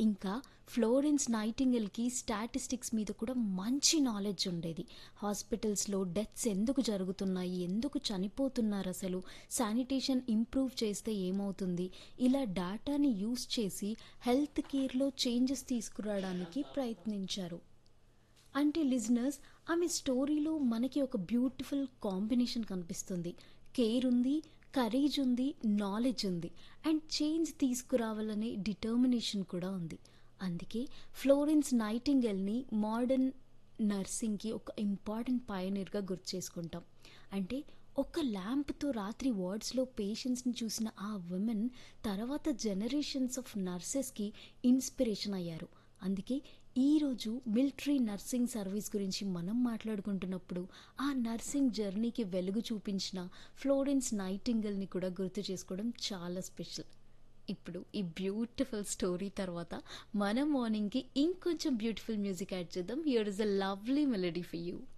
ఇంకా Florence నైటింగెల్కి statistics మీద కూడా మంచి నాలెడ్జ్ ఉండేది హాస్పిటల్స్లో డెత్స్ ఎందుకు జరుగుతున్నాయి ఎందుకు చనిపోతున్నారు అసలు శానిటేషన్ ఇంప్రూవ్ చేస్తే ఏమవుతుంది ఇలా డేటాని యూస్ చేసి హెల్త్ కేర్లో చేంజెస్ తీసుకురావడానికి ప్రయత్నించారు అంటే లిజనర్స్ ఆమె స్టోరీలో మనకి ఒక బ్యూటిఫుల్ కాంబినేషన్ కనిపిస్తుంది కేర్ ఉంది కరేజ్ ఉంది నాలెడ్జ్ ఉంది అండ్ చేంజ్ తీసుకురావాలనే డిటర్మినేషన్ కూడా ఉంది అందుకే ఫ్లోరెన్స్ నైటింగెల్ని మోడర్న్ నర్సింగ్కి ఒక ఇంపార్టెంట్ పయనీర్గా గుర్తు చేసుకుంటాం అంటే ఒక ల్యాంప్తో రాత్రి వార్డ్స్లో పేషెంట్స్ని చూసిన ఆ ఉమెన్ తర్వాత జనరేషన్స్ ఆఫ్ నర్సెస్కి ఇన్స్పిరేషన్ అయ్యారు అందుకే ఈరోజు మిలిటరీ నర్సింగ్ సర్వీస్ గురించి మనం మాట్లాడుకుంటున్నప్పుడు ఆ నర్సింగ్ జర్నీకి వెలుగు చూపించిన ఫ్లోరెన్స్ నైటింగల్ని కూడా గుర్తు చేసుకోవడం చాలా స్పెషల్ ఇప్పుడు ఈ బ్యూటిఫుల్ స్టోరీ తర్వాత మన మార్నింగ్కి ఇంకొంచెం బ్యూటిఫుల్ మ్యూజిక్ యాడ్ చేద్దాం here is a lovely melody for you